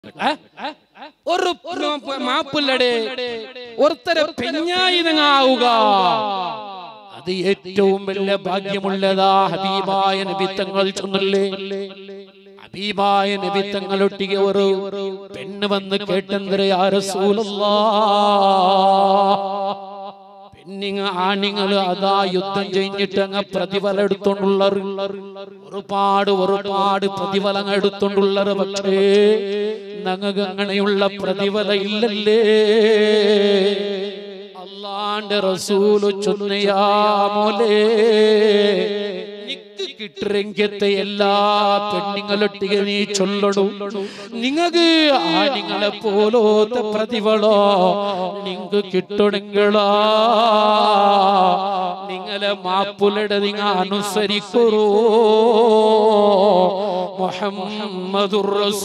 ഒരു മാപ്പില്ലടെ ഒരുത്തരെ പെഞ്ഞായുധങ്ങാവുക അത് ഏറ്റവും വലിയ ഭാഗ്യമുള്ളതാ ഹബീബായ നബിത്തങ്ങൾ ചൊന്നല്ലേ ഹബീബായ നബിത്തങ്ങളൊട്ടിಗೆ ഒരു പെണ്ണ് വന്ന് കേട്ടെന്തര യാ റസൂലല്ലാ പെണ്ണിങ്ങ ആണിങ്ങള് അതാ യുദ്ധം കഴിഞ്ഞിട്ട് അങ്ങ് പ്രതിഫലം എടുത്തോണ്ടുള്ള ഒരുപാട് ഒരുപാട് പ്രതിഫലങ്ങൾ എടുത്തോണ്ടുള്ളത് പക്ഷേ ഞങ്ങൾക്ക് അങ്ങനെയുള്ള പ്രതിഫലം ഇല്ലല്ലേ അള്ളാന്റെ റസൂല് ചൊന്നയാ മോലേ നിക്ക് കിട്ടുറെങ്കത്തെ എല്ലാ പെണ്ണുങ്ങളൊട്ടിಗೆ നീ ചൊല്ലണു നിങ്ങക്ക് ആണിങ്ങളെ പോലോത്തെ പ്രതിഫലോ നിങ്ങക്ക് കിട്ടണെങ്കിളാ നിങ്ങളെ മാപ്പുലടെ നിങ്ങ അനുസരിക്കുറോ മുഹമ്മദുർ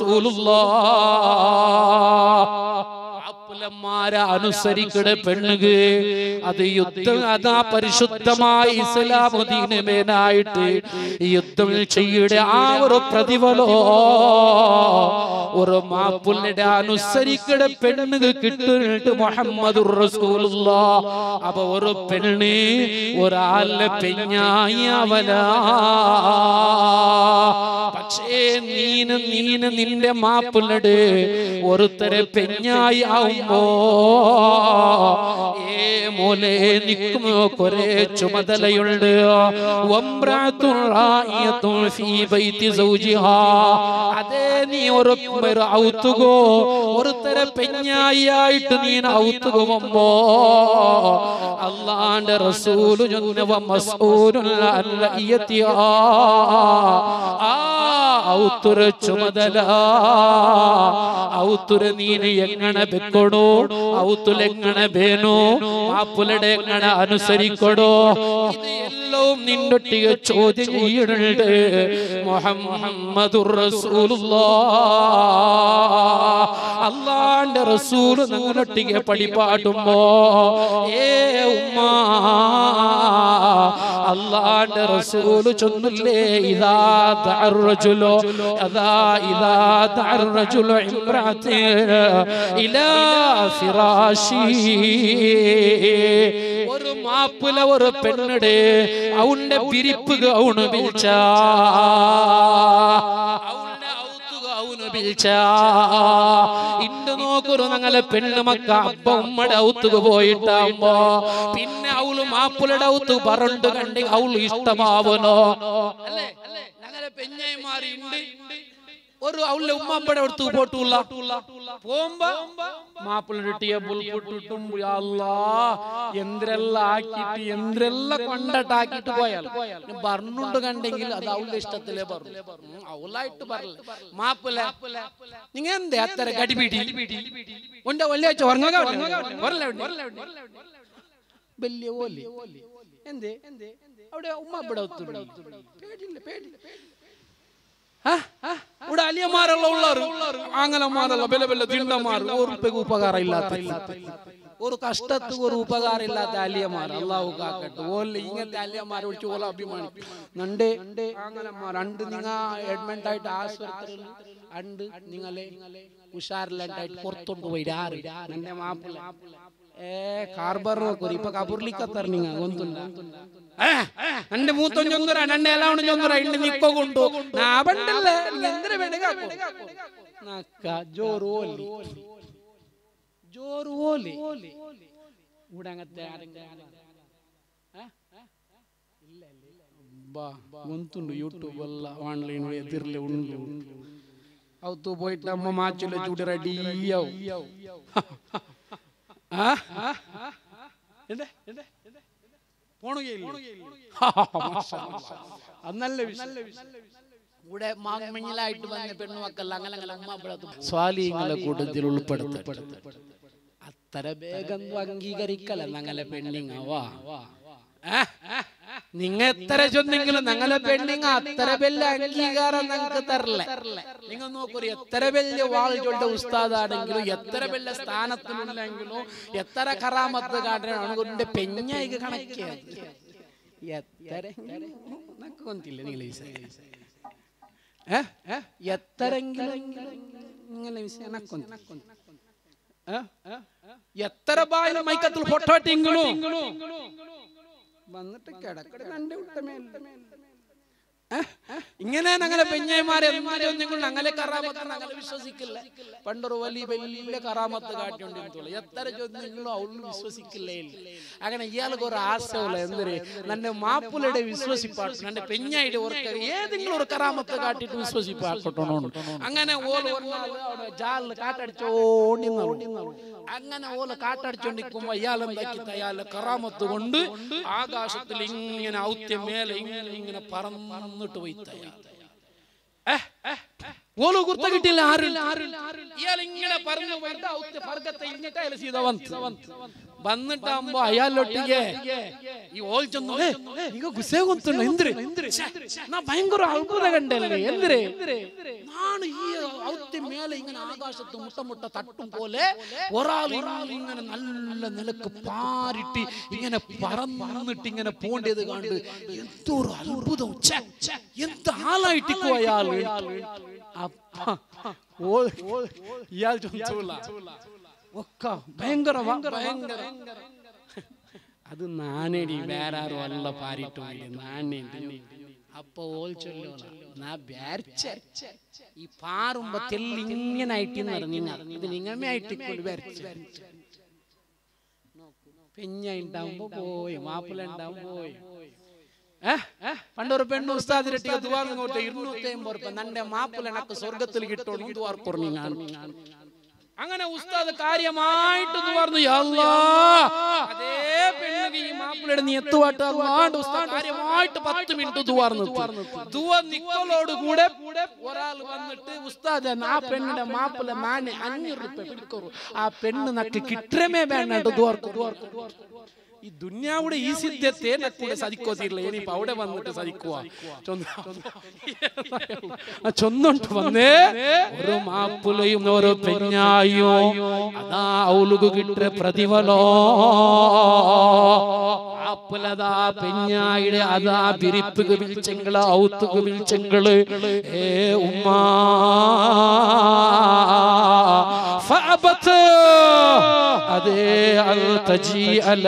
റസൂലുള്ളാഹ് മാപ്പിളമാരെ അനുസരിക്കട പെണ്ണുക അത് യുദ്ധം അതാ പരിശുദ്ധമായ ഇസ്ലാമുദീനമേനായിട്ട് യുദ്ധം ചെയ്യുടെ ആ ഒരു പ്രതിഫലോ ഒരു മാപ്പിളുടെ അനുസരിക്കട പെണ്ണുക കിട്ടുന്നിട്ട് മുഹമ്മദ് റസൂലുള്ള അപ്പൊ ഒരു പെണ്ണ് ഒരാളുടെ പെഞ്ഞായി അവനാ പക്ഷേ നീന് നീന് നിന്റെ മാപ്പിളട് ഒരുത്തരെ പെഞ്ഞായി ആവുമ്പോ ഏ മോലെ നിൽക്കുമോ കുറെ ചുമതലയുണ്ട് വംറാത്തുൻ റായിയത്തുൻ ഫീ ബൈതി സൗജിഹാ അതേ നീ ഒരു ഒരു ഔത്തുകോ ഒരുത്തരെ പെഞ്ഞായി ആയിട്ട് നീ ഔത്തുകുമ്പോ അള്ളാന്റെ റസൂല് ചൊന്നവ മസ്ഊലുൻ അല്ല ഇയത്തിയാ ആ ഔത്തുര ചുമതല ഔത്തുര നീന് എങ്ങനെ വെക്കണോ ഔത്തുലെങ്ങനെ വേണോ മാപ്പുലടെ എങ്ങനെ അനുസരിക്കണോ ഇത് എല്ലാം നിന്നൊട്ടിಗೆ ചോദ്യം ചെയ്യണുണ്ട് മുഹമ്മദുർ അള്ളാന്റെ റസൂല് നിങ്ങളൊട്ടിಗೆ പടിപാടുമ്പോ ഏ ഉമ്മ അള്ളാന്റെ റസൂല് ചൊന്നില്ലേ ഇതാ ദഅർറജുലു അതാ ഇതാ ദഅർറജുലു ഇംറാത്തി ഇലാ ഫിറാശി ഒരു മാപ്പില ഒരു പെണ്ണടെ അവന്റെ പിരിപ്പ് അവണ് വിളിച്ച അവളുടെ ഔത്തുക അവന് വിളിച്ച ഇണ്ട് നോക്കൊരു ഞങ്ങളെ പെണ്ണുമക്ക അപ്പ ഉമ്മടെ ഔത്തുക പോയിട്ടാകുമ്പോ പിന്നെ അവള് മാപ്പിളുടെ ഔത്ത് പറണ്ട് കണ്ടി അവള് ഇഷ്ടമാവനോ അല്ലേ ഞങ്ങളെ പെഞ്ഞായിമാരി ഉണ്ട് ഒരു അവളുടെ ഉമ്മപ്പടെ അടുത്ത് പോട്ടുള്ള പോകുമ്പോ മാപ്പിളിട്ടിയ പുൽപുട്ടിട്ടും എന്തെല്ലാം ആക്കിയിട്ട് എന്തെല്ലാം കൊണ്ടിട്ടാക്കിയിട്ട് പോയാൽ പറഞ്ഞുണ്ട് കണ്ടെങ്കിൽ അത് അവളുടെ ഇഷ്ടത്തിലേ പറഞ്ഞു ഉം, അവളായിട്ട് പറഞ്ഞില്ല മാപ്പിള നിങ്ങ എന്തേ അത്ര കടിപിടി ഉണ്ട് വലിയ ചോർങ്ങ വലിയ ഓലി എന്തേ അവിടെ ഉമ്മ ഇവിടെ ഒത്തുപിടി പേടില്ല പേടില്ല ഇവിടെ അലിയന്മാരുള്ള ഉള്ളവർ ആങ്ങലന്മാരുള്ള ബല ബല തിണ്ടന്മാർ ഒരു ഉപകാരം ഇല്ലാത്ത ഒരു കഷ്ടത്ത് ഒരു ഉപകാരം ഇല്ലാത്ത അലിയന്മാർ അള്ളാഹു കാക്കട്ടെ ഓല ഇങ്ങനത്തെ അലിയന്മാരെ വിളിച്ച് ഓല അഭിമാനിക്കും നണ്ട് ആങ്ങലന്മാർ അണ്ട് നിങ്ങ അഡ്മിറ്റ് ആയിട്ട് ആശുപത്രിയിൽ അണ്ട് നിങ്ങളെ ഉഷാറിലായിട്ട് പുറത്തോട്ട് പോയി ആറ് നന്റെ മാപ്പിള ഏ ಕಾರ್ಬಾರ್ ನೋಡ್ಕೊರಿ ಇಪ್ಪ ಕಬುರ್ಲಿಕ್ಕತ್ತಾರ ನಿಂಗ ಗೊಂತುಲ್ಲ നന്റെ മൂത്തം ചൊന്നുറ നന്റെ എല്ലാം ചൊന്നുറ ഇണ്ട് നിക്കൊണ്ടു നാ പണ്ടല്ല എന്തിനു വേണ്ട നക്ക ജോറ് ഓലി ജോറ് ഓലി ഊടങ്ങത്തെ ಬಾ ಗೊಂತುಂಡು ಯೂಟ್ಯೂಬ್ ಎಲ್ಲ ಆನ್ಲೈನ್ ಎದಿರ್ಲೆ ಉಂಡು ಅವತ್ತು പോയിട്ട് ಅಮ್ಮ ಮಾಚುಲ ಚೂಡಿ ರೆಡಿ ಅವು ആ? എന്തേ? പോണുകയില്ലേ? അത് നല്ല വിഷയം. ഇവിടെ മാങ്ങമഞ്ഞിലായിട്ട് വന്ന പെണ്ണുമക്കൾ അങ്ങനെ അങ്ങനെ ഉമ്മ സ്വാലിങ്ങളെ കൂട്ടത്തിൽ ഉൾപ്പെടുത്തട്ടെ അത്ര വേഗം അംഗീകരിക്കല ഞങ്ങളെ പെണ്ണിങ്ങവാ നിങ്ങ എത്ര ചൊന്നെങ്കിലും ഞങ്ങളെ പെണ്ണിങ്ങ അത്ര വലിയ അംഗീകാരം ഞങ്ങൾക്ക് തരല്ലേ നിങ്ങൾ നോക്കൂ എത്ര വലിയ വാളുകളുടെ ഉസ്താദാണെങ്കിലും എത്ര വലിയ സ്ഥാനത്തിലുണ്ടെങ്കിലും എത്ര കറാമത്ത് കാട്ടാണെങ്കിൽ പെഞ്ഞായിക്ക് കണക്കിയത് എത്ര നക്ക് കൊന്നില്ല നിങ്ങൾ ഈ എത്തരെങ്കിലും ഇങ്ങനെ വിഷയം എനക്കൊന്ന്. ഏ? എത്ര ബായിലും മൈക്കത്തിൽ പൊട്ടോട്ടിങ്ങളും വന്നിട്ട് കിടക്കട തന്റെ ഉത്തമേല ഇങ്ങനെ ഞങ്ങളെ പെഞ്ഞന്മാരെ നിങ്ങൾ ഞങ്ങളെ കറാമത്ത് ഞങ്ങളെ വിശ്വസിക്കില്ല പണ്ടൊരു വലിയ വലിയ കറാമത്ത് കാട്ടിക്കൊണ്ടിരുന്നുള്ളൂ എത്ര ചോദ്യങ്ങളും അവള് വിശ്വസിക്കില്ലേ ഇല്ല. അങ്ങനെ ഇയാൾക്ക് ഒരു ആശയമുള്ള എന്തൊരു നന്റെ മാപ്പിളയുടെ വിശ്വസിപ്പാട്ട് നന്റെ പെഞ്ഞായിട്ട് ഒരു ഏതെങ്കിലും ഒരു കറാമത്ത് കാട്ടിട്ട് വിശ്വസിപ്പാക്കട്ടോ അങ്ങനെ ഓല് ഒരു നാള് അവിടെ ജാലില് കാട്ടടിച്ചോണ്ടി അങ്ങനെ ഓല് കാട്ടടിച്ചോണ്ടിരിക്കുമ്പോ ഇയാൾ എന്താക്കി അയാളെ കറാമത്ത് കൊണ്ട് ആകാശത്തിൽ ഇങ്ങനെ ഔത്യം മേലെ ഇങ്ങനെ ഇങ്ങനെ പറന്നിട്ട് പോയി തയ്യാ ഓല് കുർത്ത കിട്ടിയില്ല ആരില്ല ഇയാൾ ഇങ്ങനെ പറഞ്ഞു പോയിട്ട് ഔത്യ ഫർഗത്തെ ഇങ്ങോട്ട് അയാൾ സീത വന്ന് വന്നിട്ടാകുമ്പോ അയാളൊട്ടിಗೆ ഈ ഓൽ ചെന്നു "ഏ, ಈಗ ಗುಸೆ ಗೊಂತುಂಡು ಎಂದ್ರೆ ನಾ ಭಯಂಕರ ಅದ್ಭುತ കണ്ടല്ലേ എന്തിരെ നാണ് ഈ ഔത്തി മേലെ ഇങ്ങനെ ആകാശത്ത് മുട്ട മുട്ട തട്ടും പോലെ ഒരാൾ ഇങ്ങനെ നല്ല നിലക്ക് പാരിട്ട് ഇങ്ങനെ പറന്നിട്ട് ഇങ്ങനെ പോണ്ടത് കണ്ട് എന്തോ ഒരു അത്ഭുതം ഛെ, എന്ത് ആളായിട്ടിക്കോ അയാൾ അപ്പ ഓ- ഇയാൾ ചൊല്ല ഒക്ക ഭയങ്കര വ- ഭയങ്കര അത് നാനേടി വേറെ ആരും അല്ല പാരിട്ട് പോയി നാണേണ്ടി അപ്പൊ ഓൾ ചൊല്ലോള നാ ಬ್ಯಾರ್ಚ ഈ പാറുമ്പോ തെല്ല് ഇങ്ങനെ ആയിട്ട് ഇത് നിങ്ങമേ ആയിട്ട് കൊണ്ട് വരച്ച പെഞ്ഞ ഉണ്ടാവുമ്പോ പോയി മാപ്പിള ഉണ്ടാവുമ്പോ പോയി ഏ? പണ്ടൊരു പെണ്ണ് ഉസ്താദിരട്ടിക ദുവാർ കൊടുത്ത ഇരുന്നൂറ്റി അമ്പത് റുപ്യ നന്റെ മാപ്പിള എനക്ക് സ്വർഗത്തിൽ കിട്ടണം ദുവാർ കുറഞ്ഞു അങ്ങനെ ഉസ്താദ് കാര്യമായിട്ട് പറഞ്ഞു അല്ലാ അതേ പെണ്ണുക്ക് ഈ മാപ്പിളയുടെ നീ എത്തുവാട്ട് അല്ലാണ്ട് ഉസ്താദ് കാര്യമായിട്ട് പത്ത് മിനിറ്റ് ദുവാർന്നു ദുവ നിക്കലോട് കൂടെ ഒരാൾ വന്നിട്ട് ഉസ്താദ് ആ പെണ്ണിന്റെ മാപ്പിള നാണെ അഞ്ഞൂറ് റുപ്യ പിടിക്കറു ആ പെണ്ണ് നക്ക് കിട്ടമേ വേണ്ട ദുവാർക്കു ദുവാർക്കു ഈ ദുന്യാവുടെ ഈ സിദ്ധത്തെ നക്കൂടെ സതിക്കോത്തില്ല ഇനിയിപ്പോ അവിടെ വന്നിട്ട് സതിക്കുക ചൊന്നുണ്ട് വന്നേ ഒരു മാപ്പുലയും ഓരോ പെഞ്ഞായോ അതാ ഔലുകു കിട്ട പ്രതിഫലോ ആപ്പുലതാ പെഞ്ഞായിടെ അതാ വിരിപ്പുക വിളിച്ചെങ്കള് ഔത്തുക വിളിച്ചെങ്കള് ഏ ഉമ്മാ فأبت അതേ അൽ തജി അൽ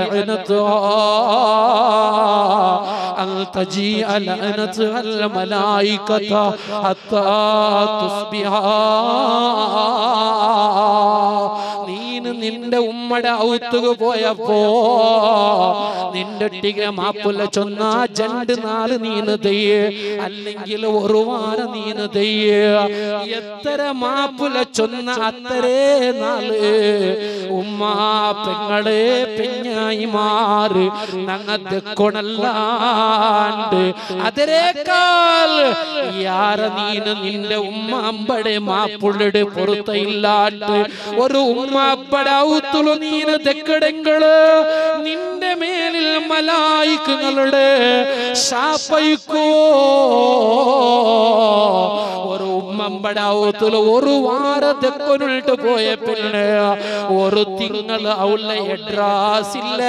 أن تجيء لعنة الملائكة حتى تصبح നീന് നിന്റെ ഉമ്മടെ ഔത്തുക പോയപ്പോ നിന്റെ ടിക മാപ്പുല ചൊന്ന ജണ്ട് നാല് നീന് തെയ്യ് അല്ലെങ്കിൽ ഒരു വാര നീന് തെയ്യ് എത്ര മാപ്പുല ചൊന്ന അത്രേ നാള് ഉമ്മ പെങ്ങളെ പെഞ്ഞായി മാറ് നങ്ങത്തെ കൊണല്ലാണ്ട് അതിരേക്കാൾ യാര നീന് നിന്റെ ഉമ്മ അമ്പടെ മാപ്പുള്ളയുടെ പുറത്തയില്ലാണ്ട് ഒരു ഉമ്മ അപ്പടെ ഔത്തുളു നീന് തെക്കടങ്ങള് നിന്റെ മേലിൽ മലായിക്കുകളുടെ ശാപ്പയിക്കോ ഒരു ഉമ്മമ്പടെ ഔത്തുളു ഒരു വാര തെക്കൊനിട്ട് പോയ പിന്നെ ഒരു തിങ്കൾ അവളെ എഡ്രാസില്ല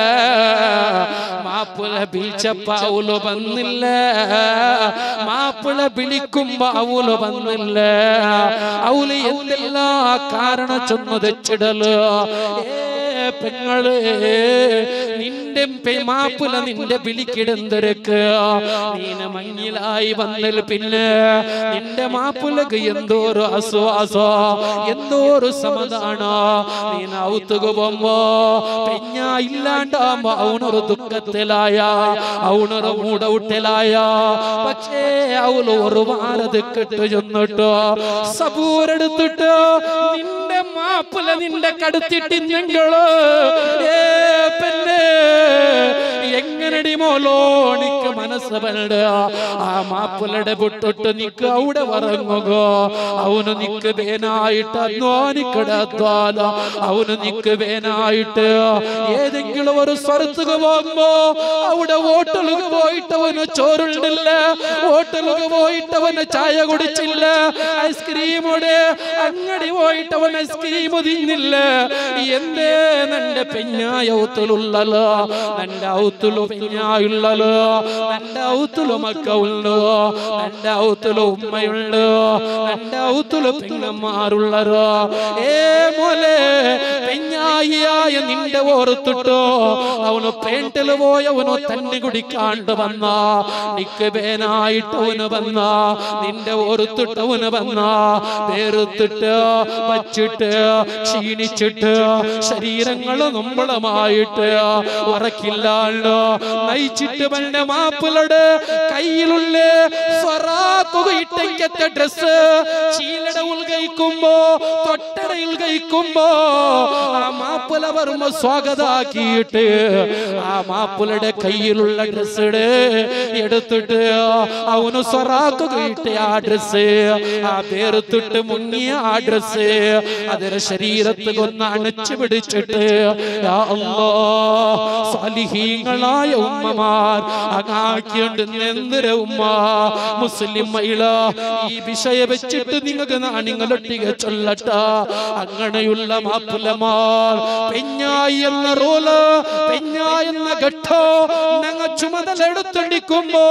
മാപ്പിള വിളിച്ചപ്പ അവള് വന്നില്ല മാപ്പിള വിളിക്കുമ്പോ അവള് വന്നില്ല അവള് എന്തെല്ലാ കാരണ ചൊന്നു തെച്ചിടല് ഏ പെങ്ങള് നിന്റെ പെ- മാപ്പിള നിന്റെ വിളിക്കിടന്തിരക്ക് നീന മഞ്ഞിലായി വന്നൽ പിന്നെ നിന്റെ മാപ്പിളക്ക് എന്തോ ഒരു ആശ്വാസോ എന്തോ ഒരു സമാധാനോ നീന ഔത്തുക പോകുമ്പോ പെഞ്ഞ ഇല്ലാണ്ടാകുമ്പോ അവനൊരു ദുഃഖത്തിലായ അവനൊരു മൂടൗട്ടിലായ പക്ഷേ അവള് ഒരു വാരത് കെട്ടു ചെന്നിട്ടോ സബൂരെടുത്തിട്ട് നിന്റെ മാപ്പിള നിന്റെ കടുത്തിട്ടിന്നെങ്കിലോ ഏ പെണ്ണേ എങ്ങനടി മോലോണിക്ക് മനസ്സ് വേണ്ട ആ മാപ്പിളയുടെ വിട്ടിട്ട് നിക്ക് അവിടെ വറങ്ങുക അവന് നിക്ക് വേനായിട്ട് അധ്വാനിക്കടാല അവന് നിക്ക് വേനായിട്ട് ഏതെങ്കിലും ഒരു സ്ഥലത്തുക പോകുമ്പോ അവിടെ ഹോട്ടലുക പോയിട്ട് അവന് ചോറുണ്ടില്ല ഹോട്ടലുക പോയിട്ട് അവന് ചായ കുടിച്ചില്ല ഐസ്ക്രീമുടെ അങ്ങടി പോയിട്ട് അവൻ ഐസ്ക്രീം തിന്നില്ല എന്തേ നന്റെ പെഞ്ഞായ ഔത്തുലുള്ളല്ലോ നന്റെ ഔത്തുലു പെഞ്ഞായുള്ളല്ലോ നിന്റെ ഔത്തുലു മക്കളുണ്ടോ നിന്റെ ഔത്തുലു ഉമ്മയുണ്ടോ നിന്റെ ഔത്തുലു പെങ്ങന്മാരുള്ളരോ ഏ മോലെ പെഞ്ഞായിയായ നിന്റെ ഓർത്തിട്ടോ അവന് പേണ്ടില് പോയവനോ തന്നി കുടിക്കാണ്ട് വന്ന നിക്ക് പേനായിട്ടവന് വന്ന നിന്റെ ഓർത്തിട്ടവന് വന്ന വേറുത്തിട്ട് വച്ചിട്ട് ക്ഷീണിച്ചിട്ട് ശരീരങ്ങൾ നമ്മളമായിട്ട് ഉറക്കില്ലാണ്ടോ നയിച്ചിട്ട് വല്ല മാപ്പിളുടെ കയ്യിലുള്ള സ്വറാക്കുകയിട്ടത്തെ ഡ്രസ് ചീലട ഉൾകഴിക്കുമ്പോ തൊട്ടടയിൽ കഴിക്കുമ്പോ ആ മാപ്പിള വരുമ്പോ സ്വാഗതാക്കിയിട്ട് ആ മാപ്പിളുടെ കയ്യിലുള്ള ഡ്രസ് എടുത്തിട്ട് അവന് സ്വറാക്കുകയിട്ട് ആ ഡ്രസ് ആ പേർത്തിട്ട് മുങ്ങിയ ആ ഡ്രസ് അതിന്റെ ശരീരത്തിൽ ഒന്ന് അണച്ചു പിടിച്ചിട്ട് യാ അല്ലാ, സാലിഹീങ്ങളായ ഉമ്മമാർ അങ്ങാക്കിയുണ്ട് എന്തൊരു ഉമ്മ മുസ്ലിം മഹിള ഈ വിഷയം വെച്ചിട്ട് നിങ്ങൾക്ക് നാണിങ്ങളൊട്ടിക ചൊല്ലട്ട അങ്ങനെയുള്ള മാപ്പിളമാർ പെഞ്ഞായി എന്ന റോള് പെഞ്ഞായി എന്ന ഘട്ടോ ഞങ്ങൾ ചുമതലെടുത്തടിക്കുമ്പോ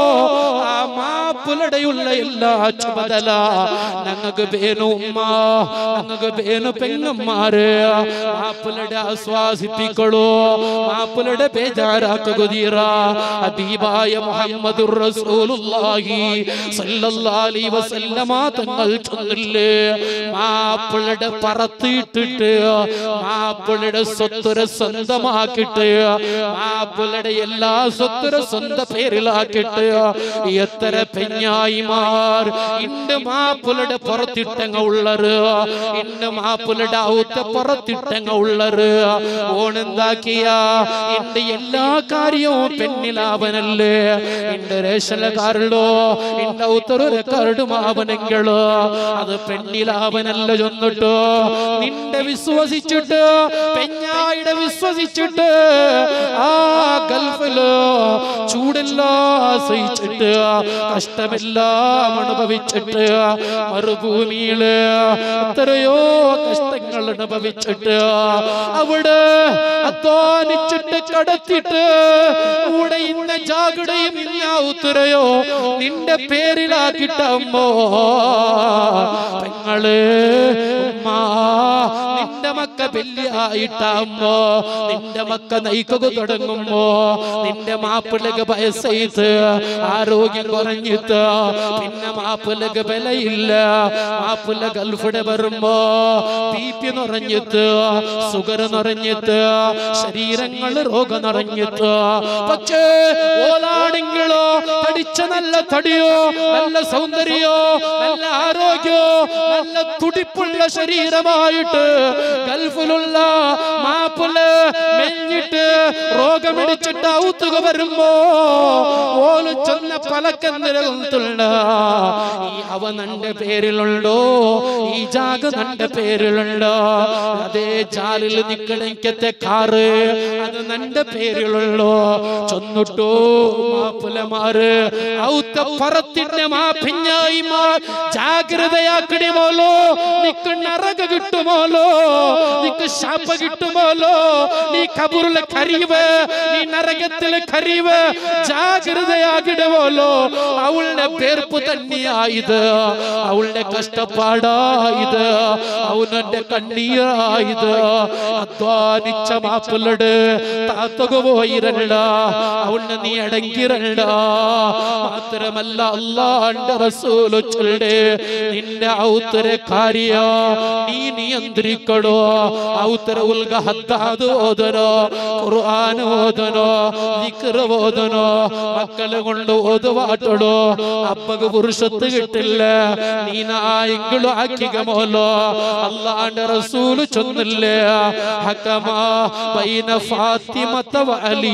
ആ മാപ്പിളടെയുള്ള എല്ലാ ചുമതല ഞങ്ങൾക്ക് പേനു ഉമ്മ ഞങ്ങൾക്ക് പേനു പെങ്ങന്മാര് മാപ്പിളയുടെ ആസ്വാസിപ്പിക്കളോ മാപ്പിളയുടെ ബേജാറാക്കുതീറ അബീബായ മുഹമ്മദ് റസൂലുള്ളാഹി സല്ലല്ലാഹു അലൈഹി വസല്ലമ തങ്ങൾ ചൊല്ലില്ലേ മാപ്പിളയുടെ പറത്തിയിട്ടിട്ട് മാപ്പിളയുടെ സ്വത്തുര സ്വന്തമാക്കിയിട്ട് മാപ്പിളയുടെ എല്ലാ സ്വത്തുര സ്വന്തം പേരിലാക്കിയിട്ട് എത്ര പെഞ്ഞായിമാർ ഇണ്ട് മാപ്പിളയുടെ പുറത്തിട്ടങ്ങ ഉള്ളറ് ഇണ്ട് മാപ്പിളയുടെ ഔത്ത പുറത്തിട്ടങ്ങ ഉള്ളറ് ഓണെന്താക്കിയ ഇണ്ട് എല്ലാ കാര്യവും പെണ്ണിലാവനല്ലേ ഇണ്ട് റേഷനക്കാരുള്ളോ ഇണ്ട് ഔത്തറൊരു കരടുമാവനെങ്കിലോ അത് പെണ്ണിലാവനല്ല ചൊന്നിട്ടോ നിന്റെ വിശ്വസിച്ചിട്ട് പെഞ്ഞായിടെ വിശ്വസിച്ചിട്ട് ആ ഗൾഫില് ചൂടെല്ലാം സഹിച്ചിട്ട് കഷ്ടമെല്ലാം അനുഭവിച്ചിട്ട് മറുഭൂമിയില് എത്രയോ കഷ്ടങ്ങൾ അനുഭവിച്ചിട്ട് അവിടെ അധ്വാനിച്ചിട്ട് കടത്തിട്ട് ഇവിടെ ഇന്ന ജാഗ്രതയും ഇല്ല ഉത്തരയോ നിന്റെ പേരിലാക്കിട്ടമ്മോ പെങ്ങള് ഉമ്മ നിന്റെ മക്ക വെല്ലിയായിട്ടമ്മോ നിന്റെ മക്ക നയിക്കുക തുടങ്ങുമ്പോ നിന്റെ മാപ്പിളക്ക് വയസ്സെയ്ത് ആരോഗ്യം കുറഞ്ഞിട്ട് പിന്നെ മാപ്പിളക്ക് വിലയില്ല മാപ്പിള ഗൾഫിടെ വരുമ്പോ ബി പി നിറഞ്ഞിട്ട് സുഗർ നിറഞ്ഞിട്ട് ശരീരങ്ങൾ രോഗം നിറഞ്ഞിട്ട് പക്ഷേ ഓലാണെങ്കിലോ തടിച്ച നല്ല തടിയോ നല്ല സൗന്ദര്യോ നല്ല ആരോഗ്യോ നല്ല തുടിപ്പുള്ള ശരീരമായിട്ട് ഗൾഫിലുള്ള മാപ്പിള് മെഞ്ഞിട്ട് രോഗമിടിച്ചിട്ട് ഔത്തുക വരുമ്പോ ഓല് ചെന്ന പലക്കെന്തിരകുന്നുണ്ട് ഈ അവ നന്റെ പേരിലുണ്ടോ ഈ ജാഗ നന്റെ പേരിലുണ്ടോ അതേ ജാലിൽ നിക്കണക്കത്തെ കാറ് അത് നന്റെ പേരിലുള്ളോ ചൊന്നിട്ടോ മാപ്പിളമാര് ഔത്ത പറത്തിന്റെ മാപ്പിഞ്ഞായിമാർ ജാഗ്രതയാക്കണമോലോ നിക്ക് നരക കിട്ടുമോലോ നിക്ക് ശാപ കിട്ടുമോലോ നീ കബൂറിലെ കരീവ് നീ നരകത്തിലെ കരീവ് ജാഗ്രതയാകിടുമോലോ അവളുടെ പേർപ്പ് തന്നെയായത് അവളുടെ കഷ്ടപ്പാടായത് അവനെ കണ്ണീരായത് അധ്വാനിച്ച മാപ്പിളട് താത്തക പോയിരണ്ട അവളെ നീ അടങ്ങിരണ്ട മാത്രമല്ല അല്ലാണ്ട് റസൂല് ചൊല്ലേ നിന്റെ ഔത്തര കാര്യ നീ നിയന്ത്രിക്കടോ ഔത്തര ഉൽഗ ഹദ്ദാദ് ഓതനോ ഖുർആൻ ഓതനോ ദിക്ർ ഓതനോ മക്കളെ കൊണ്ട് ഓതുവാട്ടടോ അപ്പക്ക് പുരുഷത്ത് കിട്ടില്ല നീ നായെങ്കിലും ആക്കിക മോലോ അല്ലാണ്ട് റസൂല് ചൊന്നില്ലേ ഹക്കമാ ബൈന ഫാത്തിമത വ അലി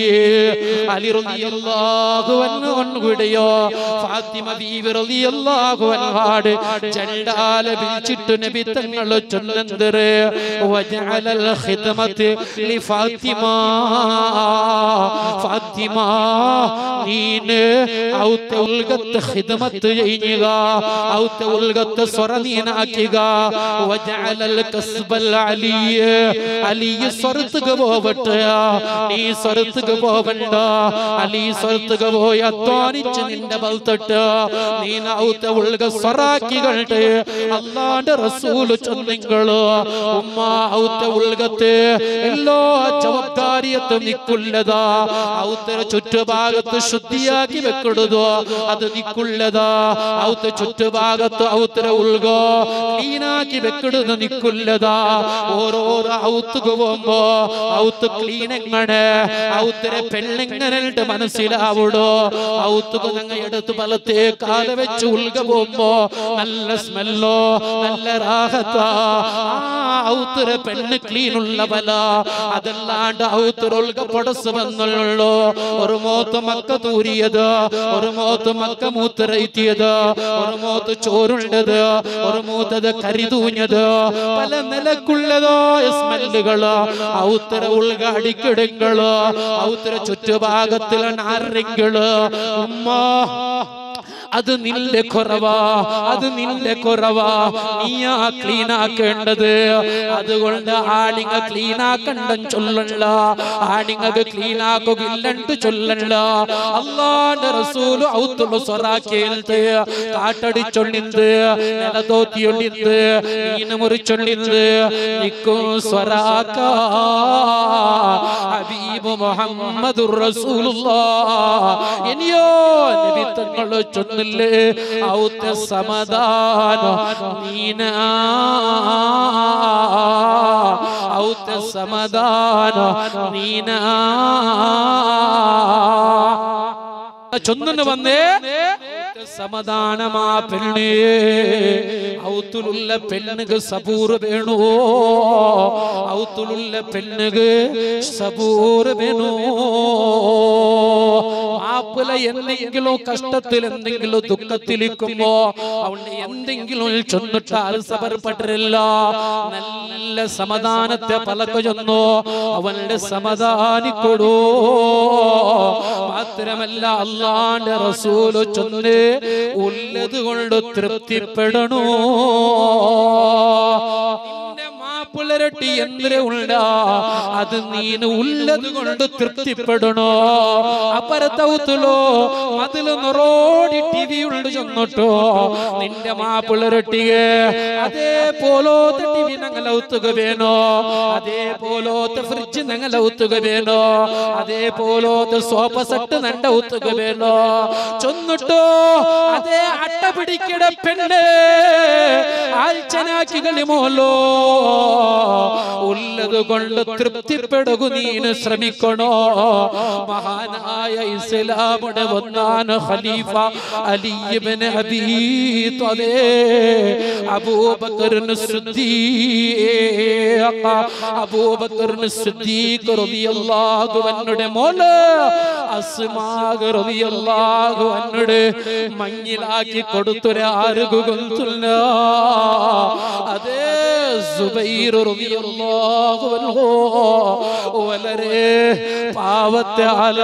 അലി റളിയല്ലാഹു അൻഹു ഒന്നുകൂടെയോ ഫാത്തിമ ബീവി റളിയല്ലാഹു അൻഹാട് ജണ്ടാല വിളിച്ചിട്ട് നബി തങ്ങൾ ചൊന്നെന്തര് വജഅലൽ ഖിദ്മത്ത് ലിഫാത്തിമ ഫാത്തിമ നീന് ഔത്ത ഉൽഗത്ത് ഖിദ്മത്ത് ചെയ്യുക ഔത്ത ഉൽഗത്ത് സ്വറനീനാക്കുക വജഅലൽ കസ്ബൽ അലിയ അലിയ സ്വർത്തുക പോവട്ടെ നീ സ്വർത്തുക പോവണ്ട അലി സ്വർത്തുക പോയി അധ്വാനിച്ച് നിന്റെ ബൽത്തിട്ട് നീ ഔത്ത ഉൽഗ സ്വറാക്കികളുടെ അള്ളാന്റെ റസൂല് ചൊന്നിങ്ങള് ഉമ്മ ഔത്ത ഉൽഗത്ത് എല്ലാ ജവാബ്ദാരിയത്തും നിക്കുള്ളതാ ഔത്തര ചുറ്റുഭാഗത്ത് ശുദ്ധിയാക്കി വെക്കിടുതോ അത് നിക്കുള്ളതാ ഔത്ത ചുറ്റുഭാഗത്ത് ഔത്തര ഉൾഗോ ക്ലീനാക്കി വെക്കിടുന്ന നിക്കുള്ളതാ ഓരോരോ ഔത്തുക പോകുമ്പോ ഔത്ത് ക്ലീൻ എങ്ങനെ ഔത്തര പെണ്ണെങ്ങനെ മനസ്സിലാവുടോ ഔത്തുക ഞങ്ങൾ എടുത്ത് പലത്തെ കാല വെച്ച് ഉൾക പോകുമ്പോ നല്ല സ്മെല്ലോ നല്ല റാഹത്താ ആ ഔത്തര പെണ്ണ് ക്ലീൻ ഉള്ളവല അതല്ലാണ്ട് ഔത്തര ഉൾക പൊടസ് വന്നുള്ളൂ ഒരു മോത്ത് മക്ക തൂരിയത് ഒരു മോത്ത് മക്ക മൂത്രയിത്തിയത് ഒരു മോത്ത് ചോറുണ്ടത് ഒരു മൂത്തത് കരി പല നിലക്കുള്ളതോ സ്മെല്ലുകള് ഔത്തര ഉൾക അടിക്കിടങ്ങള് ഔത്തര ചുറ്റുഭാഗത്തിലെ നാരങ്ങള് ഉമ്മ അത് നിന്റെ കുറവാ അത് നിന്റെ കുറവാ നീയാ ക്ലീൻ ആക്കേണ്ടത് അതുകൊണ്ട് ആണിങ്ങ ക്ലീൻ ആക്കണ്ടൻ ചൊല്ലണ്ട ആണിങ്ങക്ക് ക്ലീൻ ആക്കുകയില്ലണ്ട് ചൊല്ലണ്ട അള്ളാന്റെ റസൂല് ഔത്തുള്ള സ്വറാക്കേൽത്ത് കാട്ടടിച്ചൊള്ളിന്ത് നിലതോത്തിയൊള്ളിന്ത് മീന് മുറിച്ചൊള്ളിന്ത് നിക്കും സ്വറാക്ക ഹബീബ് മുഹമ്മദുർ റസൂലുള്ളാഹ് ഇനിയോ നബി തങ്ങൾ ചൊന്നില്ലേ ഔത്ത സമാധാനം നീന ഔത്ത സമാധാനം നീന ചൊന്നു വന്നേ സമാധാനമാ പെണ്ണേ ഔത്തുലുള്ള പെണ്ണുക്ക് സബൂർ വേണോ ഔത്തുലുള്ള പെണ്ണുക്ക് സബൂർ വേണോ മാപ്പിള എന്തെങ്കിലും കഷ്ടത്തിൽ എന്തെങ്കിലും ദുഃഖത്തിലിരിക്കുമ്പോ അവളുടെ എന്തെങ്കിലും ചൊന്നിട്ടാൽ സബർപ്പെട്ടില്ല നല്ല സമാധാനത്തെ പലക ചൊന്നോ അവന്റെ സമാധാനിക്കൊടൂ മാത്രമല്ല അള്ളാന്റെ റസൂല് ചൊന്ന് ഉള്ളത് കൊണ്ട് തൃപ്തിപ്പെടണോ നിന്റെ മാപ്പിളരട്ടി എന്തിര ഉണ്ട അത് നീന് ഉള്ളത് കൊണ്ട് തൃപ്തിപ്പെടണോ അപ്പരത്തൗത്തുലോ മതില് നിറോടി ടി വി ഉണ്ട് ചെന്നിട്ടോ നിന്റെ മാപ്പിളരട്ടിയെ അതേപോലോത്തെ ടി വി ഞങ്ങൾ ഔത്തുക വേണോ അതേപോലോത്തെ ഫ്രിഡ്ജ് ഞങ്ങൾ ഔത്തുക വേണോ അതേപോലോത്തെ സോഫ സെറ്റ് നണ്ട ഔത്തുക വേണോ ചൊന്നിട്ടോ അതേ അട്ട പിടിക്കട പെണ്ണ് ആൽച്ചനാക്കി കളിമോലോ ഉള്ളത് കൊണ്ട് തൃപ്തിപ്പെടുകു നീന് ശ്രമിക്കണോ മഹാനായ ഇസ്ലാമുടെ ഒന്നാണ് ഖലീഫ അലിബിന് അബീ ത്വലേ അബൂബക്കറിന് സിദ്ദീഖ് അബൂബക്കറിന് സിദ്ദീഖ് റളിയല്ലാഹു അൻഹുടെ മോള് അസ്മാ റളിയല്ലാഹു അൻഹുടെ മഞ്ഞിലാക്കി കൊടുത്തൊരു ആരുകുകുന്തുല്ല അതേ സുബൈർ റളിയല്ലാഹു അൻഹു വളരെ പാവത്തെ അല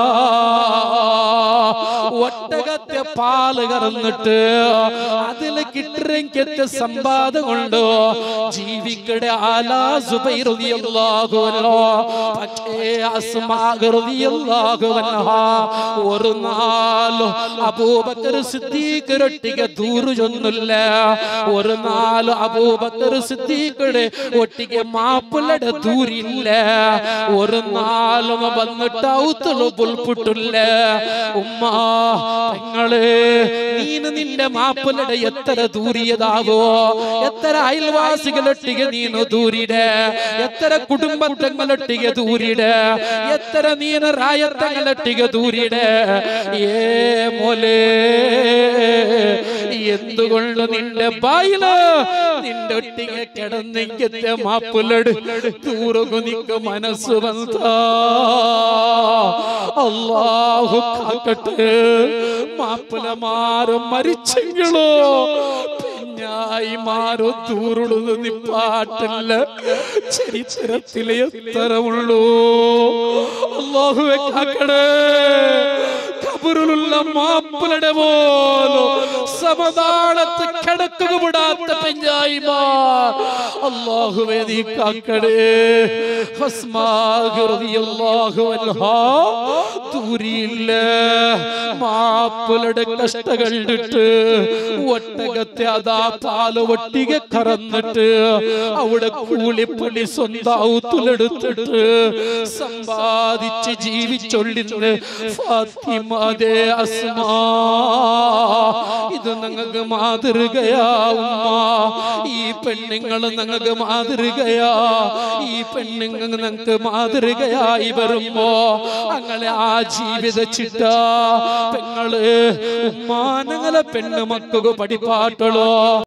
ഒട്ടകത്തെ പാല് കറന്നിട്ട് അതിൽ കിട്ടിറങ്ങിയത്തെ സമ്പാദം കൊണ്ട് ജീവിക്കടെ ആലാ സുബൈർ റളിയല്ലാഹു അൻഹു പക്ഷേ അസ്മാ റളിയല്ലാഹു അൻഹ ഒരു നാല് അബൂബക്കർ സിദ്ദീഖ് ഒട്ടിಗೆ ദൂരു ചൊന്നില്ല ഒരു നാല് അബൂബക്കർ സിദ്ദീഖിടെ ഒട്ടിಗೆ മാപ്പിളയുടെ ദൂരില്ല ഒരു നാലും വന്നിട്ട് ഔത്തുള്ളു പുൽപുട്ടില്ല ഉമ്മ പെങ്ങള് നീന് നിന്റെ മാപ്പിളയുടെ എത്ര ദൂരിയതാവോ എത്ര അയൽവാസികളൊട്ടിಗೆ നീನು ദൂരിടെ എത്ര കുടുംബത്തങ്ങളൊട്ടിಗೆ ദൂരിടെ എത്ര നീನು ರಾಯತ್ತಗಳೊಟ್ಟಿಗೆ ദൂരിടെ ഏ മോലേ എന്തുകൊണ്ട് നിന്റെ ബായില് നിന്റെ ഒട്ടിಗೆ കിടന്നെങ്കിത്തെ മാപ്പിലട് ദൂരകു നിക്ക് മനസ്സ് വന്ന അള്ളാഹു കാക്കട്ടെ മാപ്പിളമാരും മരിച്ചെങ്കിലോ പിന്നെ പെഞ്ഞായിമാരോ തൂറുടുന്ന നിപ്പാട്ടില്ല ചരിത്രത്തിലെ എത്തരമുള്ളൂ അള്ളാഹുവെ കാക്കടേ കബറിലുള്ള മാപ്പിളുടെ പോലോ സമതാളത്ത് കിടക്കുക വിടാത്ത പെഞ്ഞായിമാർ അള്ളാഹുവെ നീ കാക്കടേ ഹസ്മാഹ് റളിയല്ലാഹു അൻഹാ ദൂരിയില്ല മാപ്പിളുടെ കഷ്ട കണ്ടിട്ട് ഒട്ടകത്തെ അതാ പാല് ഒട്ടിക കറന്നിട്ട് അവിടെ കൂലിപ്പണി സ്വന്തം ഔത്തുലെടുത്തിട്ട് സമ്പാദിച്ച് ജീവിച്ചൊള്ളിന്ന് ഫാത്തിമാതേ അസ്മാ ഇത് ഞങ്ങൾക്ക് മാതൃകയാ ഉമ്മ ഈ പെണ്ണുങ്ങൾ ഞങ്ങൾക്ക് മാതൃകയാ ഈ പെണ്ണുങ്ങൾ ഞങ്ങൾക്ക് മാതൃകയായി വരുമ്പോ അങ്ങനെ ആ ജീവിത ചിട്ട പെങ്ങള് ഉമ്മാനങ്ങളെ പെണ്ണ് മക്കൾക്ക് പഠിപ്പാട്ടുള്ളോ